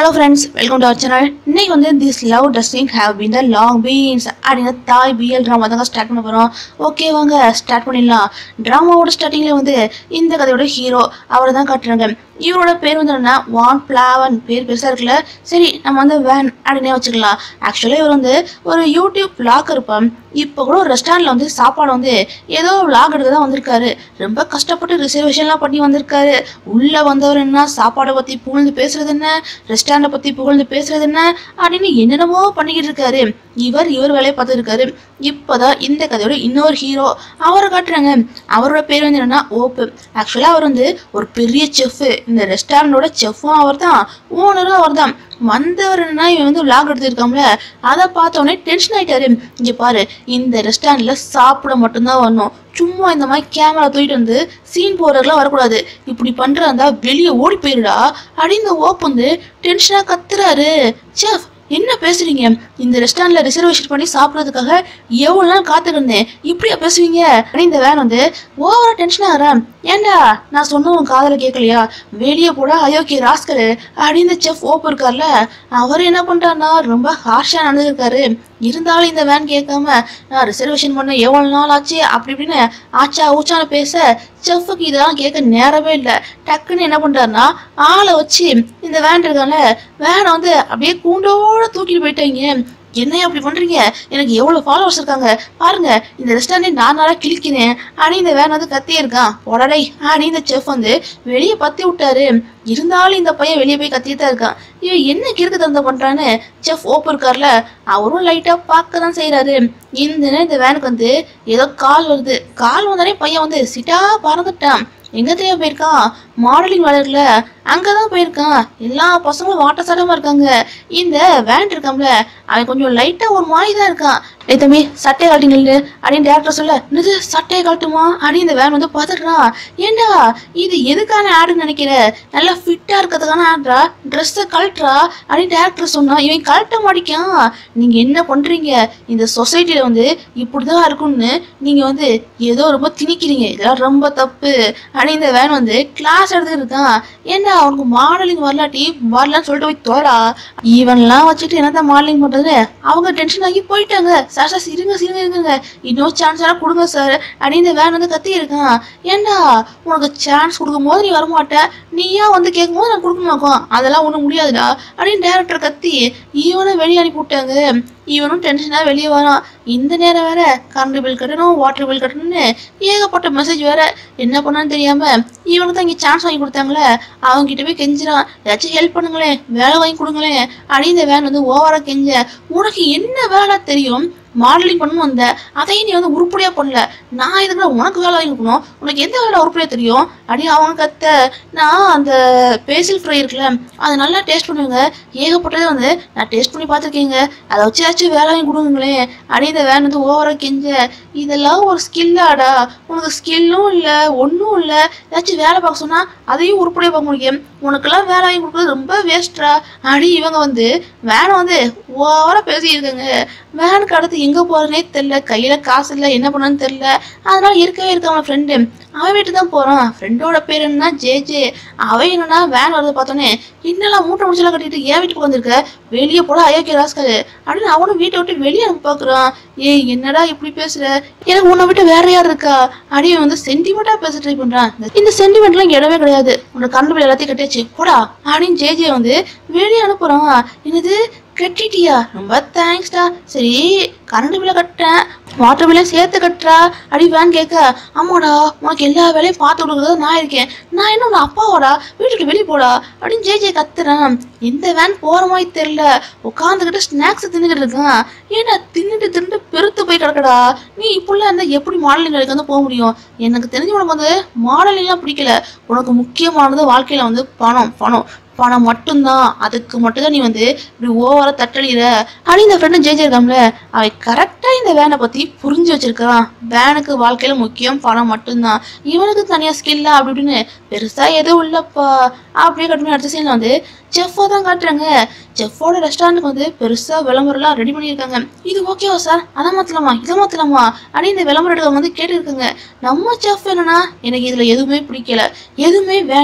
hello friends welcome to our channel இன்னைக்கு வந்து this love dusting have been the long beans அப்படிங்கிற Thai PL drama தாங்க start பண்ண போகிறோம் ஓகே வாங்க ஸ்டார்ட் பண்ணிடலாம் ட்ராமாவோட ஸ்டார்டிங்கில் வந்து இந்த கதையோட ஹீரோ அவரை தான் காட்டுறாங்க இவரோட பேர் வந்து என்னன்னா வான் பிளாவன் பேர் பெருசாக இருக்குல்ல சரி நம்ம வந்து வேன் அப்படின்னே வச்சுக்கலாம் ஆக்சுவலாக இவர் வந்து ஒரு யூடியூப் vlog இருப்பான் இப்போ கூட ஒரு ரெஸ்டாரண்ட்டில் வந்து சாப்பாடு வந்து ஏதோ vlog எடுக்க தான் வந்திருக்காரு ரொம்ப கஷ்டப்பட்டு ரிசர்வேஷன்லாம் பண்ணி வந்திருக்காரு உள்ளே வந்தவர் என்ன சாப்பாடை பற்றி புகழ்ந்து பேசுறது என்ன ரெஸ்டாரண்ட்டை பற்றி புகழ்ந்து பேசுறது என்ன அப்படின்னு என்னென்னமோ பண்ணிக்கிட்டு இருக்காரு இவர் இவர் வேலையை பார்த்துருக்காரு இப்போதான் இந்த கதையோட இன்னொரு ஹீரோ அவரை காட்டுறாங்க அவரோட பேர் வந்து என்னன்னா ஓப்பு ஆக்சுவலாக அவர் வந்து ஒரு பெரிய செஃப் இந்த ரெஸ்டாரண்டோட செஃப்பும் அவர் தான் ஓனரும் அவர் தான் வந்தவர் என்னன்னா இவன் வந்து விளாக் எடுத்துருக்காம்ல அதை பார்த்தோன்னே டென்ஷன் ஆயிட்டாரு இங்க பாரு இந்த ரெஸ்டாரண்ட்ல சாப்பிட மட்டும்தான் வரணும் சும்மா இந்த மாதிரி கேமரா தூக்கிட்டு வந்து சீன் போடுறதுலாம் வரக்கூடாது இப்படி பண்றதா இருந்தா வெளியே ஓடி போயிருடா அப்படின்னு இந்த ஓப் வந்து டென்ஷனா கத்துறாரு செஃப் என்ன பேசுறீங்க இந்த ரெஸ்டாரண்ட்ல ரிசர்வேஷன் பண்ணி சாப்பிட்றதுக்காக எவ்வளவு நாள் காத்துக்கிருந்தேன் இப்படியா பேசுவீங்க அப்படின்னு இந்த வேன் வந்து ஓவரா டென்ஷன் ஆகிறேன் ஏண்டா நான் சொன்ன உன் காதல கேட்கலையா வெளியே போட அயோக்கிய ராஸ்கல் அப்படின்னு செஃப் ஓப் இருக்கார்ல அவர் என்ன பண்றாருன்னா ரொம்ப ஹார்ஷா நடந்துருக்காரு இருந்தாலும் இந்த வேன் கேட்காம நான் ரிசர்வேஷன் பண்ண எவ்வளவு நாள் ஆச்சு அப்படி இப்படின்னு ஆச்சா ஊச்சான்னு பேச செஃப்புக்கு இதெல்லாம் கேட்க நேரமே இல்லை டக்குன்னு என்ன பண்றாருன்னா ஆளை வச்சு இந்த வேன் இருக்கான்ல வேனை வந்து அப்படியே கூண்டோட தூக்கிட்டு போயிட்டாங்க என்னைய அப்படி பண்றீங்க எனக்கு எவ்வளவு ஃபாலோவர்ஸ் இருக்காங்க பாருங்க இந்த ரெஸ்டாரண்டே நான் நாளா கிழிக்கிறேன் ஆனி இந்த வேன் வந்து கத்தியே இருக்கான் உடனே ஆனி இந்த செஃப் வந்து வெளியே பத்தி விட்டாரு இருந்தாலும் இந்த பையன் வெளியே போய் கத்திட்டு தான் இருக்கான் இவன் என்ன கிறுக்கு தந்த பண்றான்னு செஃப் ஓப்பு இருக்கார்ல அவரும் லைட்டா பார்க்க தான் செய்யறாரு இந்த நேரம் இந்த வேனுக்கு வந்து ஏதோ கால் வருது கால் வந்தாலே பையன் வந்து சிட்டா பறந்துட்டான் எங்க தெரியா போயிருக்கான் மாடலிங் வளர்ல அங்கதான் போயிருக்கான் எல்லா பசங்களும் வாட்ட சாட்டமா இருக்காங்க இந்த வேன் இருக்கான்ல அவன் கொஞ்சம் லைட்டா ஒரு மாதிரி தான் இருக்கான் டேய் தம்பி சட்டையை கழட்டி நில்லு அப்படின்னு டேரக்டர் சொல்ல நிது சட்டையை கழட்டுமா அப்படின்னு இந்த வேன் வந்து பார்த்துடுறான் ஏண்டா இது எதுக்கான ஆடுன்னு நினைக்கிற நல்லா ஃபிட்டா இருக்கிறதுக்கான ஆடுறா ட்ரெஸ்ஸை கழட்டுறா அப்படின்னு டேரக்டர் சொன்னா இவன் கழட்ட மாட்டிக்கான் நீங்க என்ன பண்றீங்க இந்த சொசைட்டில வந்து இப்படிதான் இருக்கும்னு நீங்க வந்து ஏதோ ரொம்ப திணிக்கிறீங்க இதெல்லாம் ரொம்ப தப்பு அப்படின்னு இந்த வேன் வந்து கிளாஸ் எடுத்துக்கிட்டு இருக்கான் ஏண்டா அவனுக்கு மாடலிங் வரலாட்டி வரலான்னு சொல்லிட்டு போய் தோடா இவன்லாம் வச்சுட்டு என்னதான் மாடலிங் பண்றது அவங்க டென்ஷன் ஆகி போயிட்டாங்க சார் சார் இருங்க இருங்க இருங்க இன்னொரு சான்ஸ் எல்லாம் கொடுங்க சார் அப்படின்னு இந்த வேன் வந்து கத்தி இருக்கான் ஏண்டா உனக்கு சான்ஸ் கொடுக்கும் போது நீ வரமாட்ட நீயா வந்து கேட்கும் போது நான் கொடுக்க மாட்டோம் அதெல்லாம் ஒன்றும் முடியாதுடா அப்படின்னு டேரக்டர் கத்தி இவனை வெளியே அனுப்பி விட்டாங்க இவனும் டென்ஷனாக வெளியே வரான் இந்த நேரம் வேற கரண்ட் பில் கட்டணும் வாட்டர் பில் கட்டணும்னு ஏகப்பட்ட மெசேஜ் வேற என்ன பண்ணான்னு தெரியாம இவனுக்கு தான் இங்கே சான்ஸ் வாங்கி கொடுத்தாங்களே அவங்க கிட்ட போய் கெஞ்சிரான் ஏதாச்சும் ஹெல்ப் பண்ணுங்களேன் வேலை வாங்கி கொடுங்களேன் அப்படின்னு இந்த வேன் வந்து ஓவரா கெஞ்ச உனக்கு என்ன வேலை தெரியும் மாடலிங் பண்ணணும் வந்த அதையும் நீ வந்து உருப்படியா பண்ணல நான் இதுக்கு உனக்கு வேலை வாங்கி கொடுக்கணும் உனக்கு எந்த வேலை உருப்படியா தெரியும் அப்படி அவங்க கத்த நான் அந்த பேசில் ஃப்ரை இருக்குல்ல அதை நல்லா டேஸ்ட் பண்ணுவேங்க ஏகப்பட்டதை வந்து நான் டேஸ்ட் பண்ணி பார்த்துருக்கேங்க அதை வச்சு ஏதாச்சும் வேலை வாங்கி கொடுங்களேன் அப்படி இந்த வேன் வந்து ஓவரா கெஞ்ச இதெல்லாம் ஒரு ஸ்கில்லாடா உனக்கு ஸ்கில்லும் இல்லை ஒன்றும் இல்லை ஏதாச்சும் வேலை பார்க்க சொன்னா அதையும் உருப்படியா பார்க்க முடியும் உனக்கெல்லாம் வேலை வாங்கி கொடுக்குறது ரொம்ப வேஸ்ட்ரா அப்படி இவங்க வந்து வேனை வந்து ஓவரா பேசியிருக்காங்க வேனுக்கு அடுத்து எங்கே போகிறனே தெரில கையில் காசு இல்லை என்ன பண்ணணும்னு தெரில அதனால இருக்கவே இருக்க அவன் ஃப்ரெண்டு அவன் வீட்டு தான் போகிறான் ஃப்ரெண்டோட பேர் என்னன்னா ஜே ஜே அவன் என்னன்னா வேன் வரதை பார்த்தோன்னே என்னெல்லாம் மூட்டை முடிச்செல்லாம் கட்டிட்டு ஏன் வீட்டுக்கு வந்திருக்க வெளியே போட அயோக்கிய ராஸ்கல் அப்படின்னு அவனும் வீட்டை விட்டு வெளியே அனுப்பி பார்க்குறான் ஏய் என்னடா இப்படி பேசுற எனக்கு உன்னை விட்டு வேற யார் இருக்கா அப்படியே வந்து சென்டிமெண்ட்டாக பேச ட்ரை பண்ணுறான் இந்த சென்டிமெண்ட்லாம் இங்கே இடமே கிடையாது உன்னோட கண்ணு பிள்ளை எல்லாத்தையும் கட்டியாச்சு போடா அப்படின்னு ஜே ஜே வந்து வெளியே அனுப்புகிறான் என்னது கட்டிட்டியா ரொம்ப தேங்க்ஸ்டா சரி கரண்ட் பில்லை கட்டேன் வாட்டர் பில்லையும் சேர்த்து கட்டுறா அப்படி வேன் கேட்க ஆமாடா உனக்கு எல்லா வேலையும் பார்த்து கொடுக்குறது நான் இருக்கேன் நான் என்ன உன் அப்பாவோடா வீட்டுக்கு வெளியே போடா அப்படின்னு ஜே ஜே கத்துறேன் இந்த வேன் போகிற மாதிரி தெரில உட்காந்துக்கிட்டு ஸ்நாக்ஸ் தின்னுக்கிட்டு இருக்கான் ஏன்னா தின்னுட்டு தின்னுட்டு பெருத்து போய் கிடக்கடா நீ இப்படிலாம் இருந்தால் எப்படி மாடலிங் வேலைக்கு வந்து போக முடியும் எனக்கு தெரிஞ்சு உனக்கு வந்து மாடலிங்லாம் பிடிக்கல உனக்கு முக்கியமானது வாழ்க்கையில் வந்து பணம் பணம் பணம் மட்டும்தான் அதுக்கு மட்டும் தான் நீ வந்து இப்படி ஓவரா தட்டழிற ஆனால் இந்த ஃப்ரெண்டு ஜெயிச்சு இருக்காம்ல அவன் கரெக்டாக இந்த வேனை பற்றி புரிஞ்சு வச்சிருக்கான் வேனுக்கு வாழ்க்கையில் முக்கியம் பணம் மட்டும்தான் இவனுக்கு தனியாக ஸ்கில்லா அப்படி இப்படின்னு பெருசாக எதுவும் இல்லைப்பா அப்படியே கட்டுமே அடுத்த சீனில் வந்து செஃப்பை தான் காட்டுறாங்க செஃப்போட ரெஸ்டாரண்ட்டுக்கு வந்து பெருசாக விளம்பரம்லாம் ரெடி பண்ணியிருக்காங்க இது ஓகேவா சார் அதை மாற்றலாமா இதை மாற்றலாமா அப்படின்னு இந்த விளம்பரம் எடுக்க வந்து கேட்டுருக்காங்க நம்ம செஃப் என்னன்னா எனக்கு இதில் எதுவுமே பிடிக்கல எதுவுமே வேண்டாம்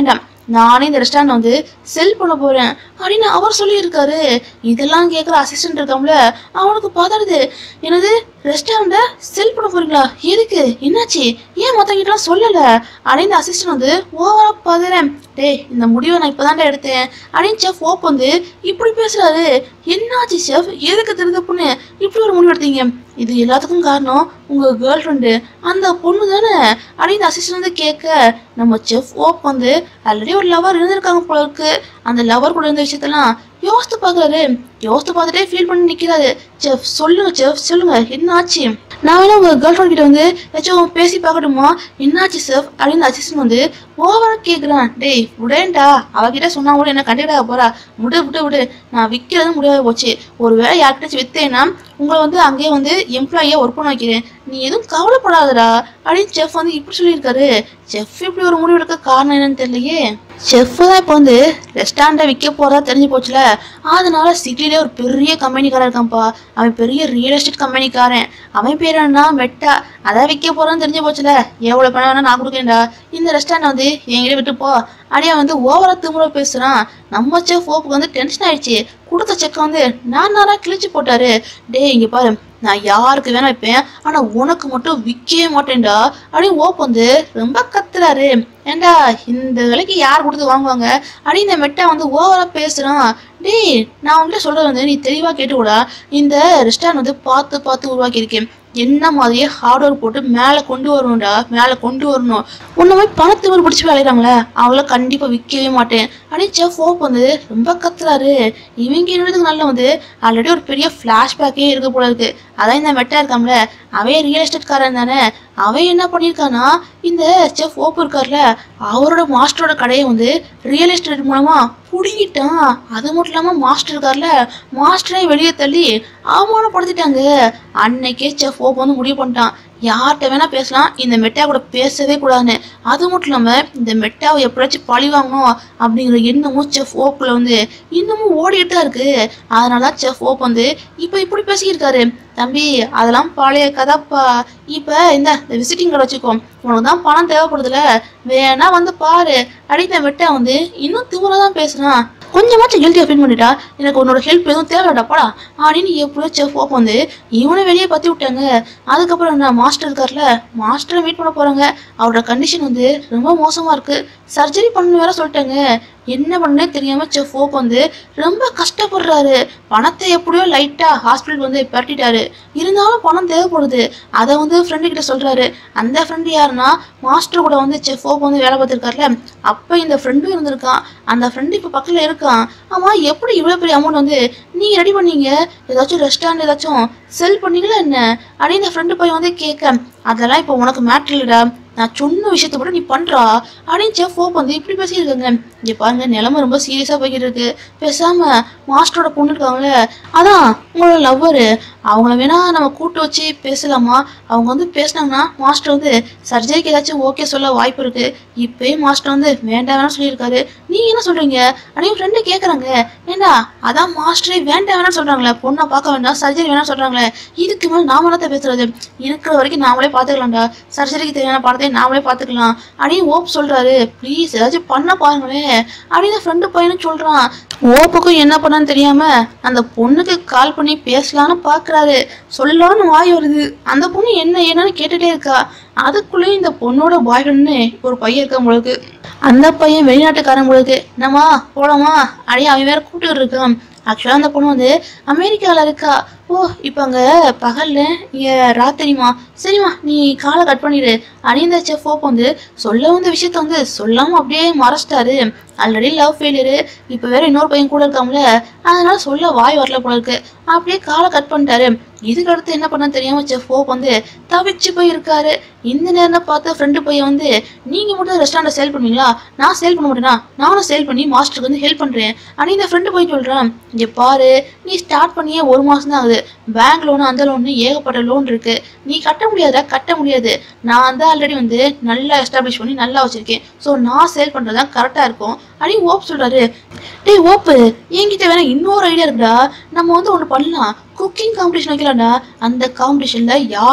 நானே இந்த ரெஸ்டாரண்ட் வந்து செல் பண்ண போறேன் அப்படின்னு அவர் சொல்லியிருக்காரு இதெல்லாம் கேட்குற அசிஸ்டன்ட் இருக்காம்ல அவனுக்கு பதறுது என்னது ரெஸ்டாரண்ட்டை செல் பண்ண போறீங்களா எதுக்கு என்னாச்சு ஏன் மற்றவங்கிட்டலாம் சொல்லலை அப்படின்னு அசிஸ்டன்ட் வந்து ஓவரா பதறேன் டேய் இந்த முடிவை நான் இப்போதான்டா எடுத்தேன் அப்படின்னு செஃப் ஓப் வந்து இப்படி பேசுறாரு என்னாச்சு செஃப் எதுக்கு தெரிஞ்ச பொண்ணு இப்படி ஒரு முடிவு எடுத்தீங்க இது எல்லாத்துக்கும் காரணம் உங்க கேர்ள் ஃப்ரெண்டு அந்த பொண்ணு தானே அப்படின்னு அசிஸ்டன்ட் வந்து கேட்க நம்ம செஃப் ஓப் வந்து ஆல்ரெடி ஒரு லவர் இருந்திருக்காங்க போல இருக்கு அந்த லவர் கூட இருந்த விஷயத்தெல்லாம் யோசித்து பார்க்கறாரு யோசித்து பார்த்துட்டே ஃபீல் பண்ணி நிற்கிறாரு செஃப் சொல்லுங்க செஃப் சொல்லுங்க என்ன ஆச்சு நான் வேணா உங்க கேர்ள் ஃப்ரெண்ட் கிட்ட வந்து ஏதாச்சும் பேசி பார்க்கட்டுமா என்னாச்சு செஃப் அப்படின்னு அசிஸ்டன்ட் வந்து ஓவரா கேட்குறான் டேய் விடேன்டா அவகிட்ட சொன்னா கூட என்ன கண்டிப்பாக போறா விடு விடு விடு நான் விற்கிறது முடியாது போச்சு ஒருவேளை யார்கிட்டச்சும் வித்தேன்னா உங்களை வந்து அங்கேயே வந்து எம்ப்ளாயியாக ஒர்க் பண்ண வைக்கிறேன் நீ எதுவும் கவலைப்படாதடா அப்படின்னு செஃப் வந்து இப்படி சொல்லியிருக்காரு செஃப் இப்படி ஒரு முடிவு எடுக்க காரணம் என்னன்னு தெரியலையே செஃப் தான் இப்போ வந்து ரெஸ்டாரண்ட்டை விற்க போறதா தெரிஞ்சு போச்சுல அதனால சிட்டிலே ஒரு பெரிய கம்பெனிக்காரன் இருக்கான்ப்பா அவன் பெரிய ரியல் எஸ்டேட் கம்பெனிக்காரன் அவன் பேர் என்ன மெட்டா அதான் விற்க போறான்னு தெரிஞ்சு போச்சுல எவ்வளோ பணம் வேணா நான் கொடுக்கேன்டா இந்த ரெஸ்டாரண்ட் வந்து என்கிட்ட விட்டு போ அப்படியே வந்து ஓவரா திமுற பேசுறான் நம்ம செஃப் ஓப்புக்கு வந்து டென்ஷன் ஆயிடுச்சு கொடுத்த செக்கை வந்து நான் நானா கிழிச்சு போட்டாரு டேய் இங்க பாரு நான் யாருக்கு வேணா வைப்பேன் ஆனா உனக்கு மட்டும் விற்கவே மாட்டேன்டா அப்படின்னு ஓப் வந்து ரொம்ப கத்துறாரு ஏண்டா இந்த விலைக்கு யார் கொடுத்து வாங்குவாங்க அப்படின்னு இந்த மெட்டா வந்து ஓவரா பேசுறான் டேய் நான் உங்கள்கிட்ட சொல்றது வந்து நீ தெளிவா கேட்டுக்கூடா இந்த ரெஸ்டாரண்ட் வந்து பார்த்து பார்த்து உருவாக்கியிருக்கேன் என்ன மாதிரியே ஹார்ட் ஒர்க் போட்டு மேலே கொண்டு வரணும்டா மேலே கொண்டு வரணும் உன்ன மாதிரி பணத்திமிர் பிடிச்சி விளையாடுறாங்களே அவளை கண்டிப்பாக விற்கவே மாட்டேன் அப்படின்னு செஃப் ஓப் வந்து ரொம்ப கத்துறாரு இவங்க என்னதுக்கு நல்ல வந்து ஆல்ரெடி ஒரு பெரிய ஃப்ளாஷ்பேக்கே இருக்க போல இருக்கு அதான் இந்த மெட்டா இருக்காம்ல அவன் ரியல் எஸ்டேட்காரன் தானே அவன் என்ன பண்ணியிருக்கானா இந்த செஃப் ஓப் இருக்கார்ல அவரோட மாஸ்டரோட கடையை வந்து ரியல் எஸ்டேட் மூலமா புடுங்கிட்டான் அது மட்டும் இல்லாம மாஸ்டர் இருக்கார்ல மாஸ்டரை வெளியே தள்ளி அவமானப்படுத்திட்டாங்க அன்னைக்கே செஃப் ஓப் வந்து முடிவு பண்ணிட்டான் யார்கிட்ட வேணா பேசலாம் இந்த மெட்டா கூட பேசவே கூடாதுன்னு அது மட்டும் இல்லாம இந்த மெட்டாவை எப்படியாச்சும் பழி வாங்கணும் அப்படிங்கிற எண்ணமும் செஃப் ஓப்புல வந்து இன்னமும் ஓடிட்டு தான் இருக்கு அதனால தான் செஃப் ஓப் வந்து இப்போ இப்படி பேசியிருக்காரு தம்பி அதெல்லாம் பழைய கதைப்பா இப்போ இந்த விசிட்டிங் கார்டு வச்சுக்கோ உனக்கு தான் பணம் தேவைப்படுதுல வேணா வந்து பாரு அடித்த மெட்டா வந்து இன்னும் திமுறா தான் பேசுறான் கொஞ்சமாச்சும் ஹெல்த்தியாக ஃபீல் பண்ணிட்டா எனக்கு உன்னோட ஹெல்ப் எதுவும் தேவையில்லடாப்பா அப்படின்னு எப்படியோ செஃப் ஓப் வந்து இவனை வெளியே பற்றி விட்டாங்க அதுக்கப்புறம் என்ன மாஸ்டர் இருக்கார்ல மாஸ்டரை மீட் பண்ண போகிறாங்க அவரோட கண்டிஷன் வந்து ரொம்ப மோசமாக இருக்குது சர்ஜரி பண்ண வேற சொல்லிட்டாங்க என்ன பண்ணே தெரியாம செஃப் ஓப் வந்து ரொம்ப கஷ்டப்படுறாரு பணத்தை எப்படியோ லைட்டா ஹாஸ்பிட்டல் வந்து பரட்டிட்டாரு இருந்தாலும் பணம் தேவைப்படுது அதை வந்து ஃப்ரெண்டு கிட்ட சொல்றாரு அந்த ஃப்ரெண்டு யாருன்னா மாஸ்டர் கூட வந்து செஃப் ஓப் வந்து வேலை பார்த்துருக்காருல அப்ப இந்த ஃப்ரெண்டும் இருந்திருக்கான் அந்த ஃப்ரெண்டு இப்ப பக்கத்துல இருக்கான் ஆமா எப்படி இவ்வளவு பெரிய அமௌண்ட் வந்து நீங்க ரெடி பண்ணீங்க ஏதாச்சும் ரெஸ்டாரண்ட் ஏதாச்சும் செல் பண்ணீங்களா என்ன அப்படின்னு இந்த ஃப்ரெண்டு போய் வந்து கேட்க அதெல்லாம் இப்போ உனக்கு மேட்ரு இல்லடா நான் சொன்ன விஷயத்த கூட நீ பண்றா அப்படின்னு செஃப் ஓப் வந்து இப்படி பேசியிருக்காங்க இங்க பாருங்க நிலைமை ரொம்ப சீரியஸா போய்கிட்டு இருக்கு பேசாம மாஸ்டரோட பொண்ணு இருக்காங்களே அதான் உங்களோட லவ்வரு அவங்கள வேணா நம்ம கூட்டு வச்சு பேசலாமா அவங்க வந்து பேசினாங்கன்னா மாஸ்டர் வந்து சர்ஜரிக்கு ஏதாச்சும் ஓகே சொல்ல வாய்ப்பு இருக்கு இப்பயே மாஸ்டர் வந்து வேண்டாம் வேணாம் சொல்லியிருக்காரு நீங்க என்ன சொல்றீங்க அப்படின்னு ஃப்ரெண்டு கேக்குறாங்க ஏண்டா அதான் மாஸ்டரே வேண்டாம் வேணாம் சொல்றாங்களே பொண்ணை பார்க்க வேண்டாம் சர்ஜரி வேணாம் சொல்றாங்களே இதுக்கு மேல நாம என்னத்த பேசுறது இருக்கிற வரைக்கும் நாமளே பார்த்துக்கலாம்டா சர்ஜரிக்கு தேவையான படத்தை நாமளே பார்த்துக்கலாம் அப்படின்னு ஓப் சொல்றாரு ப்ளீஸ் ஏதாச்சும் பண்ண பாருங்களேன் அப்படின்னு ஃப்ரெண்டு பையனும் சொல்றான் ஓப்புக்கும் என்ன பண்ணான்னு தெரியாம அந்த பொண்ணுக்கு கால் பண்ணி பேசலான்னு பாக்குறாரு சொல்லலான்னு வாய் வருது அந்த பொண்ணு என்ன என்னன்னு கேட்டுட்டே இருக்கா அதுக்குள்ளேயும் இந்த பொண்ணோட பாய் ஃப்ரெண்ட்னு ஒரு பையன் இருக்கான் உங்களுக்கு அந்த பையன் வெளிநாட்டுக்காரன் உங்களுக்கு என்னம்மா போலாமா அப்படியே அவன் வேற கூப்பிட்டு இருக்கான் ஆக்சுவலாக அந்த பொண்ணு வந்து அமெரிக்காவில் இருக்கா ஓ இப்போ அங்கே பகலில் இங்கே ராத்திரிமா சரிம்மா நீ காலை கட் பண்ணிடு அப்படின்னு இந்த செஃப் ஓப் வந்து சொல்ல வந்த விஷயத்த வந்து சொல்லாமல் அப்படியே மறைச்சிட்டாரு ஆல்ரெடி லவ் ஃபெயிலியரு இப்போ வேற இன்னொரு பையன் கூட இருக்காங்களே அதனால சொல்ல வாய் வரல போல இருக்கு அப்படியே காலை கட் பண்ணிட்டாரு இதுக்கு அடுத்து என்ன பண்ண தெரியாம செஃப் ஓப் வந்து தவிச்சு போய் இருக்காரு இந்த நேரம் பார்த்து ஃப்ரெண்டு பையன் வந்து நீங்க மட்டும் ரெஸ்டாரண்ட் சேல் பண்ணுவீங்களா நான் சேல் பண்ண மாட்டேனா நானும் சேல் பண்ணி மாஸ்டருக்கு வந்து ஹெல்ப் பண்றேன் அப்படின்னு இந்த ஃப்ரெண்டு போய் சொல்றான் இங்க பாரு நீ ஸ்டார்ட் பண்ணியே ஒரு மாசம் தான் ஆகுது பேங்க் லோனு அந்த லோனு ஏகப்பட்ட லோன் இருக்கு நீ கட்ட முடியாதா கட்ட முடியாது நான் தான் ஆல்ரெடி வந்து நல்லா எஸ்டாப்ளிஷ் பண்ணி நல்லா வச்சிருக்கேன் ஸோ நான் சேல் பண்றது தான் கரெக்டா இருக்கும் அப்படின்னு ஓப் சொல்றாரு டேய் ஓப்பு என்கிட்ட வேணா இன்னொரு ஐடியா இருக்குடா நம்ம வந்து ஒன்று பண்ணலாம் குக்கிங் காம்படிஷன் வைக்கலாம்டா அந்த காம்படிஷன்ல யார் ஜெயிக்கிறாங்களோ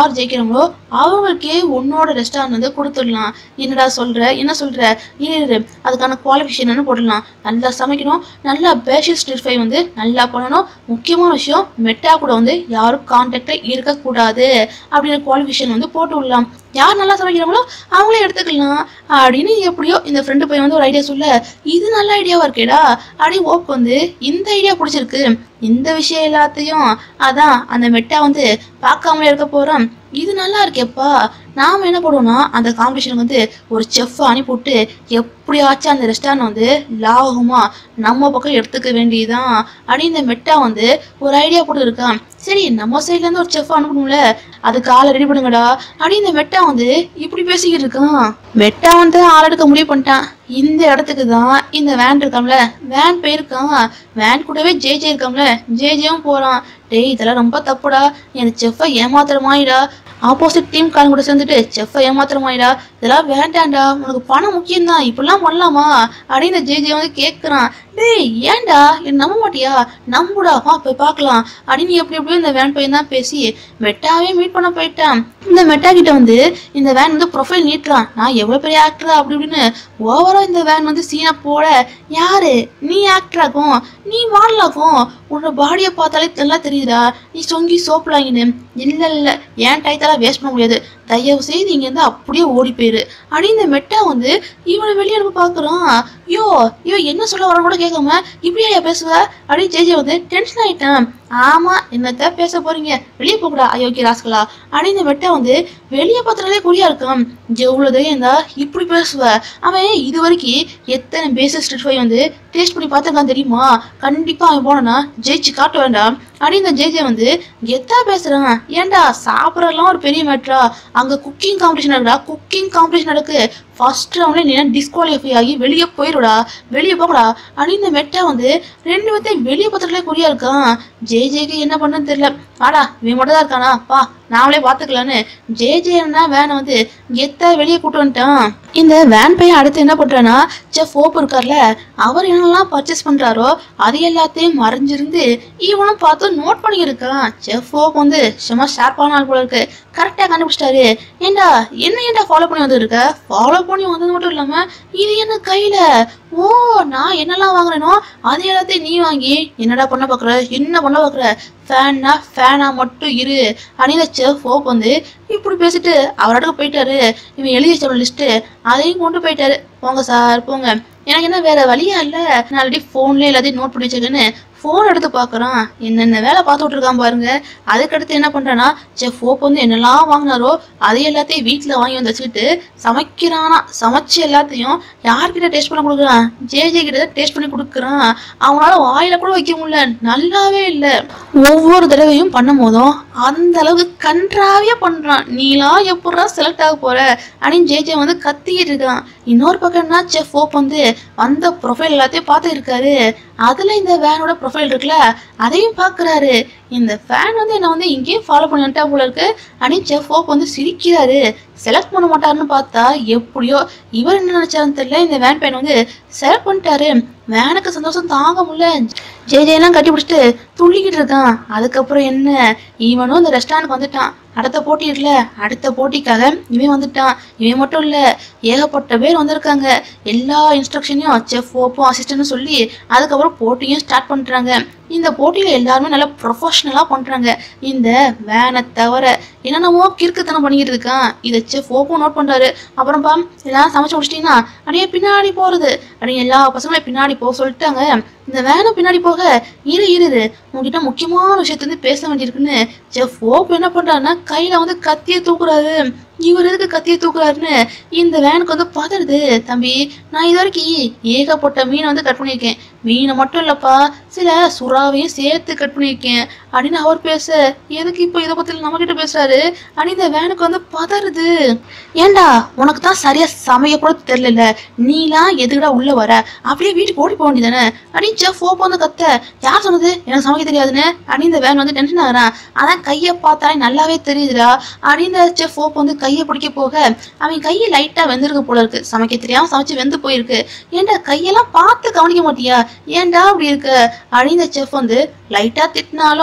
சமைக்கிறாங்களோ அவங்களுக்கே உன்னோட ரெஸ்டாரண்ட் வந்து கொடுத்துடலாம் என்னடா சொல்ற என்ன சொல்ற இரு இரு அதுக்கான குவாலிஃபிகேஷன் போடலாம் நல்லா சமைக்கணும் நல்லா பேஷியல் ஸ்டிர் ஃப்ரை வந்து நல்லா பண்ணணும் முக்கியமான விஷயம் மெட்டா கூட வந்து யாரும் கான்டாக்டில் இருக்கக்கூடாது அப்படின்ற குவாலிஃபிகேஷன் வந்து போட்டு விடலாம் யார் நல்லா சமைக்கிறாங்களோ அவங்களே எடுத்துக்கலாம் அப்படின்னு எப்படியோ இந்த ஃப்ரெண்டு பையன் வந்து ஒரு ஐடியா சொல்ல இது நல்ல ஐடியாவா இருக்கேடா அப்படி ஓப் வந்து இந்த ஐடியா பிடிச்சிருக்கு இந்த விஷயம் எல்லாத்தையும் அதான் அந்த மெட்டா வந்து பார்க்காமலே இருக்க போறோம் இது நல்லா இருக்கேப்பா நாம என்ன பண்ணுவோம்னா அந்த காம்படிஷனுக்கு வந்து ஒரு செஃப் அனுப்பிவிட்டு எப்படியாச்சும் அந்த ரெஸ்டாரண்ட் வந்து லாபமா நம்ம பக்கம் எடுத்துக்க வேண்டியதுதான் அப்படின்னு இந்த மெட்டா வந்து ஒரு ஐடியா போட்டு இருக்கான் சரி நம்ம சைட்ல இருந்து ஒரு செஃப் அனுப்பணும்ல அதுக்கு ஆளை ரெடி பண்ணுங்கடா அப்படின்னு இந்த மெட்டா வந்து இப்படி பேசிக்கிட்டு இருக்கான் மெட்டா வந்து ஆள் எடுக்க முடிவு பண்ணிட்டான் இந்த இடத்துக்கு தான் இந்த வேன் இருக்கான்ல வேன் போயிருக்கான் வேன் கூடவே ஜே ஜே இருக்கான்ல ஜே ஜேவும் போறான் டேய் இதெல்லாம் ரொம்ப தப்புடா எனக்கு செஃப்பை ஏமாத்துறமாயிடா ஆப்போசிட் டீம் காரங்க கூட சேர்ந்துட்டு செஃப்பை ஏமாத்துறமாயிடா இதெல்லாம் வேண்டாம்டா உனக்கு பணம் முக்கியம்தான் இப்படிலாம் பண்ணலாமா அப்படின்னு ஜே ஜே வந்து கேட்குறான் டேய் ஏன்டா என்ன நம்ப மாட்டியா நம்புடா வா போய் பார்க்கலாம் அப்படின்னு எப்படி எப்படியும் இந்த வேன் பையன் தான் பேசி மெட்டாவே மீட் பண்ண போயிட்டான் இந்த மெட்டா கிட்ட வந்து இந்த வேன் வந்து ப்ரொஃபைல் நீட்டுறான் நான் எவ்வளோ பெரிய ஆக்டரா அப்படி இப்படின்னு ஓவரா இந்த வேன் வந்து சீனை போட யாரு நீ ஆக்டராகும் நீ மாடலாகும் உன்னோட பாடியை பார்த்தாலே நல்லா தெரியுதா நீ சொங்கி சோப்பலாங்கின்னு இல்லை இல்லை ஏன் டயத்தெல்லாம் வேஸ்ட் பண்ண முடியாது தயவு செய்து இங்கேருந்து அப்படியே ஓடி போயிரு அப்படின்னு இந்த மெட்டா வந்து இவனை வெளியே அனுப்ப பார்க்குறான் ஐயோ இவன் என்ன சொல்ல வர கூட கேட்காம இப்படியா பேசுவ அப்படின்னு ஜேஜே வந்து டென்ஷன் ஆயிட்டான் ஆமா என்னத்த பேச போறீங்க வெளியே போகக்கூடா அயோக்கிய ராஸ்கலா அப்படின்னு இந்த மெட்டா வந்து வெளியே பார்த்தாலே குறியா இருக்கான் எவ்வளவு தைரியம் இருந்தா இப்படி பேசுவ அவன் இது வரைக்கும் எத்தனை பேசஸ் ஸ்ட்ரிட் ஃபை வந்து டேஸ்ட் பண்ணி பார்த்துருக்கான் தெரியுமா கண்டிப்பா அவன் போனானா ஜெயிச்சு காட்ட வேண்டாம் அப்படின்னு இந்த ஜேஜே வந்து கெத்தா பேசுறான் ஏன்டா சாப்பிட்றதுலாம் ஒரு பெரிய மேட்ரா அங்க குக்கிங் காம்படிஷன் நடக்குடா குக்கிங் காம்படிஷன் நடக்கு ஃபர்ஸ்ட் ரவுண்ட்ல நீ டிஸ்குவாலிஃபை ஆகி வெளியே போயிடுடா வெளியே போகடா அப்படின்னு இந்த மெட்டா வந்து ரெண்டு பேர்த்தையும் வெளியே பத்திரத்துல குறியா இருக்கான் ஜே ஜேக்கு என்ன பண்ணன்னு தெரியல ஆடா இவன் மட்டும் தான் இருக்கானா பா நாமளே பார்த்துக்கலான்னு ஜே ஜே என்ன வேனை வந்து கெத்தா வெளியே கூட்டு வந்துட்டான் இந்த வேன் பையன் அடுத்து என்ன பண்றானா செஃப் ஓப் இருக்கார்ல அவர் என்னெல்லாம் பர்ச்சேஸ் பண்றாரோ அது எல்லாத்தையும் மறைஞ்சிருந்து இவனும் பார்த்து நோட் பண்ணியிருக்கான் செஃப் ஓப் வந்து சும்மா ஷார்ப்பான ஆள் போல இருக்கு கரெக்டாக கண்டுபிடிச்சிட்டாரு ஏண்டா என்ன ஏன்டா ஃபாலோ பண்ணி வந்துருக்க ஃபாலோ பண்ணி வந்தது மட்டும் இல்லாம இது என்ன கையில ஓ நான் என்னெல்லாம் வாங்குறேனோ அது எல்லாத்தையும் நீ வாங்கி என்னடா பண்ண பார்க்குற என்ன பண்ண பார்க்குற ஃபேன்னா ஃபேனா மட்டும் இரு அப்படின்னு செஃப் ஓப் வந்து இப்படி பேசிட்டு அவரோட போயிட்டாரு இவன் எழுதி வச்ச லிஸ்ட்டு அதையும் கொண்டு போயிட்டாரு போங்க சார் போங்க எனக்கு என்ன வேற வழியா இல்லை நான் ஆல்ரெடி ஃபோன்லேயே எல்லாத்தையும் நோட் பண்ணி வச்சிருக்கேன்னு ஃபோன் எடுத்து பார்க்குறான் என்னென்ன வேலை பார்த்துட்டு இருக்கான் பாருங்க அதுக்கடுத்து என்ன பண்ணுறான்னா செஃப் ஓப் வந்து என்னெல்லாம் வாங்கினாரோ அது எல்லாத்தையும் வீட்டில் வாங்கி வந்து வச்சுக்கிட்டு சமைக்கிறானா சமைச்சு எல்லாத்தையும் யார்கிட்ட டேஸ்ட் பண்ண கொடுக்குறான் ஜே ஜே கிட்ட டேஸ்ட் பண்ணி கொடுக்குறான் அவனால வாயில கூட வைக்க முடியல நல்லாவே இல்லை ஒவ்வொரு தடவையும் பண்ணும் போதும் அந்த அளவுக்கு கன்றாவியா பண்றான் நீலாம் எப்படா செலக்ட் ஆக போற அப்படின்னு ஜே ஜே வந்து கத்திக்கிட்டு இருக்கான் இன்னொரு பக்கம்னா செஃப் ஓப் வந்து வந்த ப்ரொஃபைல் எல்லாத்தையும் பார்த்து இருக்காரு அதுல இந்த வேனோட ப்ரொஃபைல் இருக்குல்ல அதையும் பார்க்கறாரு இந்த ஃபேன் வந்து என்ன வந்து இங்கேயும் ஃபாலோ பண்ணி வந்துட்டா போல இருக்கு அப்படின்னு செஃப் ஓப் வந்து சிரிக்கிறாரு செலக்ட் பண்ண மாட்டாருன்னு பார்த்தா எப்படியோ இவர் என்ன நினைச்சாருன்னு தெரியல இந்த வேன் பையன் வந்து செலக்ட் பண்ணிட்டாரு வேனுக்கு சந்தோஷம் தாங்க முடியல ஜே ஜெயெல்லாம் கட்டி பிடிச்சிட்டு துள்ளிக்கிட்டு இருக்கான் அதுக்கப்புறம் என்ன இவனும் இந்த ரெஸ்டாரண்ட்க்கு வந்துட்டான் அடுத்த போட்டி இருக்குல்ல அடுத்த போட்டிக்காக இவன் வந்துட்டான் இவன் மட்டும் இல்ல ஏகப்பட்ட பேர் வந்திருக்காங்க எல்லா இன்ஸ்ட்ரக்ஷனையும் செஃப் ஓப்பும் அசிஸ்டன்ட்னு சொல்லி அதுக்கப்புறம் போட்டியும் ஸ்டார்ட் பண்றாங்க இந்த போட்டியில எல்லாருமே நல்லா ப்ரொஃபஷனலா பண்றாங்க இந்த வேனை தவிர என்னென்னமோ கிறுக்குத்தனம் பண்ணிக்கிட்டு இருக்கான் இதை செஃப் ஓப்பும் நோட் பண்றாரு அப்புறம் பா எல்லாம் சமைச்சு முடிச்சிட்டீங்கன்னா அப்படியே பின்னாடி போறது அப்படியே எல்லா பசங்களையும் பின்னாடி போக சொல்லிட்டாங்க இந்த வேனை பின்னாடி போக இரு இரு இரு, உன்கிட்ட முக்கியமான விஷயத்த வந்து பேச வேண்டியிருக்குன்னு செஃப் ஓப் என்ன பண்றாருன்னா கையில வந்து கத்தியை தூக்குறாரு இவர் எதுக்கு கத்தியை தூக்குறாருன்னு இந்த வேனுக்கு வந்து பதறுது தம்பி நான் இது வரைக்கும் ஏகப்பட்ட மீனை வந்து கட் பண்ணியிருக்கேன் மீனை மட்டும் இல்லப்பா சில சுறாவையும் சேர்த்து கட் பண்ணியிருக்கேன் அப்படின்னு அவர் பேச எதுக்கு இப்போ இதை பத்தி நம்ம கிட்ட பேசுறாரு அப்படின்னு இந்த வேனுக்கு வந்து பதறுது ஏன்டா உனக்கு தான் சரியா சமைய கூட தெரியல நீலாம் எதுக்குடா உள்ள வர அப்படியே வீட்டுக்கு ஓடி போக வேண்டியதானே அப்படின்னு செஃப் ஓப்ப வந்து கத்த யார் சொன்னது எனக்கு சமைக்க தெரியாதுன்னு அப்படின்னு இந்த வேன் வந்து டென்ஷன் ஆகுறான் அதான் கையை பார்த்தாலே நல்லாவே தெரியுதுடா அப்படின்னு இந்த செஃப் ஓப் வந்து கையை பிடிக்க போக அவன் கையை லைட்டா வெந்திருக்கு போல இருக்கு சமைக்க தெரியாம சமைச்சு வெந்து போயிருக்கு ஏன்டா கையெல்லாம் பார்த்து கவனிக்க மாட்டியா ஏன்டா அப்படி இருக்கு அப்படின்னு இந்த செஃப் வந்து லைட்டா திட்டினாலும்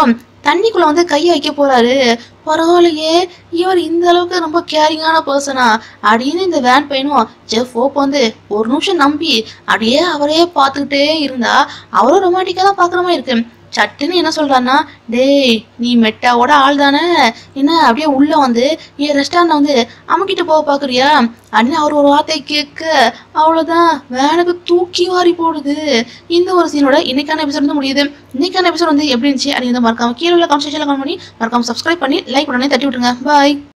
தண்ணிக்குள்ள வந்து கையை வைக்க போறாரு பரவாயில்லையே இவர் இந்த அளவுக்கு ரொம்ப கேரிங்கான பர்சனா அப்படின்னு இந்த வேன் பையனும் ஜெஃப் ஓப் வந்து ஒரு நிமிஷம் நம்பி அப்படியே அவரையே பார்த்துக்கிட்டே இருந்தா அவரும் ரொமான்டிக்கா தான் பார்க்குற மாதிரி இருக்கு சட்டுன்னு என்ன சொல்றான்னா டேய் நீ மெட்டாவோட ஆள் தானே என்ன அப்படியே உள்ள வந்து என் ரெஸ்டாரண்ட் வந்து அமுக்கிட்டு போக பாக்குறியா அப்படின்னு அவர் ஒரு வார்த்தை கேட்க அவ்வளவுதான் வேனுக்கு தூக்கி வாரி போடுது இந்த ஒரு சீனோட இன்னைக்கான எபிசோட் வந்து முடியுது இன்னைக்கான எபிசோட் வந்து எப்படி இருந்துச்சு அப்படிங்கிறத மறக்காம கீழே உள்ள கான்ஸ்டேஷன்ல கமெண்ட் பண்ணி மறக்காம சப்ஸ்கிரைப் பண்ணி லைக் உடனே தட்டி விட்டுருங்க பாய்